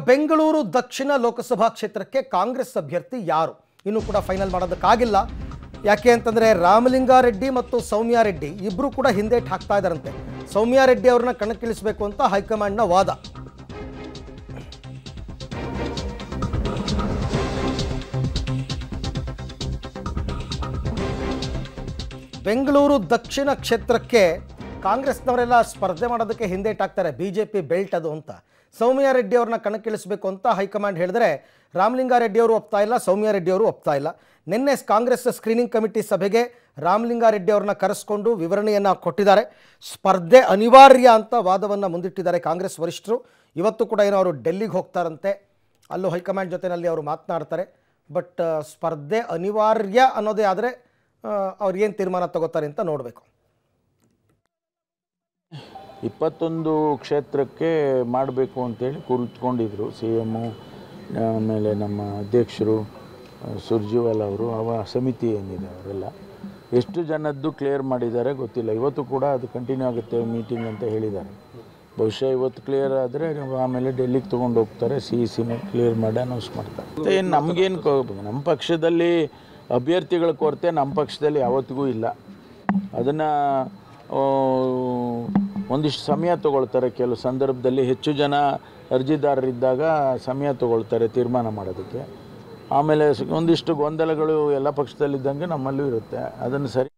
ಬೆಂಗಳೂರು ದಕ್ಷಿಣ ಲೋಕಸಭಾ ಕ್ಷೇತ್ರಕ್ಕೆ ಕಾಂಗ್ರೆಸ್ ಅಭ್ಯರ್ಥಿ ಯಾರು ಇನ್ನೂ ಕೂಡ ಫೈನಲ್ ಮಾಡೋದಕ್ಕಾಗಿಲ್ಲ ಯಾಕೆ ಅಂತಂದರೆ ರಾಮಲಿಂಗಾರೆಡ್ಡಿ ಮತ್ತು ಸೌಮ್ಯ ರೆಡ್ಡಿ ಇಬ್ಬರು ಕೂಡ ಹಿಂದೇಟ್ ಹಾಕ್ತಾ ಇದ್ದಾರಂತೆ ಸೌಮ್ಯ ರೆಡ್ಡಿ ಅವ್ರನ್ನ ಕಣಕ್ಕಿಳಿಸಬೇಕು ಅಂತ ಹೈಕಮಾಂಡ್ನ ವಾದ ಬೆಂಗಳೂರು ದಕ್ಷಿಣ ಕ್ಷೇತ್ರಕ್ಕೆ ಕಾಂಗ್ರೆಸ್ನವರೆಲ್ಲ ಸ್ಪರ್ಧೆ ಮಾಡೋದಕ್ಕೆ ಹಿಂದೇಟಾಗ್ತಾರೆ ಬಿ ಜೆ ಪಿ ಬೆಲ್ಟ್ ಅದು ಅಂತ ಸೌಮ್ಯ ರೆಡ್ಡಿ ಅವ್ರನ್ನ ಕಣಕ್ಕಿಳಿಸಬೇಕು ಅಂತ ಹೈಕಮಾಂಡ್ ಹೇಳಿದ್ರೆ ರಾಮಲಿಂಗಾರೆಡ್ಡಿ ಅವರು ಒಪ್ತಾ ಇಲ್ಲ ಸೌಮ್ಯ ರೆಡ್ಡಿ ಅವರು ಒಪ್ತಾ ಇಲ್ಲ ನಿನ್ನೆ ಕಾಂಗ್ರೆಸ್ ಸ್ಕ್ರೀನಿಂಗ್ ಕಮಿಟಿ ಸಭೆಗೆ ರಾಮಲಿಂಗಾರೆಡ್ಡಿ ಅವ್ರನ್ನ ಕರೆಸ್ಕೊಂಡು ವಿವರಣೆಯನ್ನು ಕೊಟ್ಟಿದ್ದಾರೆ ಸ್ಪರ್ಧೆ ಅನಿವಾರ್ಯ ಅಂತ ವಾದವನ್ನು ಮುಂದಿಟ್ಟಿದ್ದಾರೆ ಕಾಂಗ್ರೆಸ್ ವರಿಷ್ಠರು ಇವತ್ತು ಕೂಡ ಏನೋ ಅವರು ಡೆಲ್ಲಿಗೆ ಹೋಗ್ತಾರಂತೆ ಅಲ್ಲೂ ಹೈಕಮಾಂಡ್ ಜೊತೆಯಲ್ಲಿ ಅವರು ಮಾತನಾಡ್ತಾರೆ ಬಟ್ ಸ್ಪರ್ಧೆ ಅನಿವಾರ್ಯ ಅನ್ನೋದೇ ಆದರೆ ಅವ್ರು ಏನು ತೀರ್ಮಾನ ತಗೋತಾರೆ ಅಂತ ನೋಡಬೇಕು ಇಪ್ಪತ್ತೊಂದು ಕ್ಷೇತ್ರಕ್ಕೆ ಮಾಡಬೇಕು ಅಂತೇಳಿ ಕುಳಿತುಕೊಂಡಿದ್ರು ಸಿ ಎಮ್ಮು ಆಮೇಲೆ ನಮ್ಮ ಅಧ್ಯಕ್ಷರು ಆ, ಸುರ್ಜಿವಾಲ್ ಅವರು ಅವ ಸಮಿತಿ ಏನಿದೆ ಅವರೆಲ್ಲ ಎಷ್ಟು ಜನದ್ದು ಕ್ಲಿಯರ್ ಮಾಡಿದ್ದಾರೆ ಗೊತ್ತಿಲ್ಲ ಇವತ್ತು ಕೂಡ ಅದು ಕಂಟಿನ್ಯೂ ಆಗುತ್ತೆ ಮೀಟಿಂಗ್ ಅಂತ ಹೇಳಿದ್ದಾರೆ ಬಹುಶಃ ಇವತ್ತು ಕ್ಲಿಯರ್ ಆದರೆ ಆಮೇಲೆ ಡೆಲ್ಲಿಗೆ ತೊಗೊಂಡು ಹೋಗ್ತಾರೆ ಸಿ ಇ ಸಿನ ಕ್ಲಿಯರ್ ಮಾಡಿ ಅನೌನ್ಸ್ ಮಾಡ್ತಾರೆ ಮತ್ತು ಏನು ನಮಗೇನು ನಮ್ಮ ಪಕ್ಷದಲ್ಲಿ ಅಭ್ಯರ್ಥಿಗಳ ಕೊರತೆ ನಮ್ಮ ಪಕ್ಷದಲ್ಲಿ ಯಾವತ್ತಿಗೂ ಇಲ್ಲ ಅದನ್ನು ಒಂದಿಷ್ಟು ಸಮಯ ತಗೊಳ್ತಾರೆ ಕೆಲವು ಸಂದರ್ಭದಲ್ಲಿ ಹೆಚ್ಚು ಜನ ಅರ್ಜಿದಾರರಿದ್ದಾಗ ಸಮಯ ತಗೊಳ್ತಾರೆ ತೀರ್ಮಾನ ಮಾಡೋದಕ್ಕೆ ಆಮೇಲೆ ಸ- ಒಂದಿಷ್ಟು ಗೊಂದಲಗಳು ಎಲ್ಲ ಪಕ್ಷದಲ್ಲಿದ್ದಂಗೆ ನಮ್ಮಲ್ಲೂ ಇರುತ್ತೆ ಅದನ್ನು ಸರಿ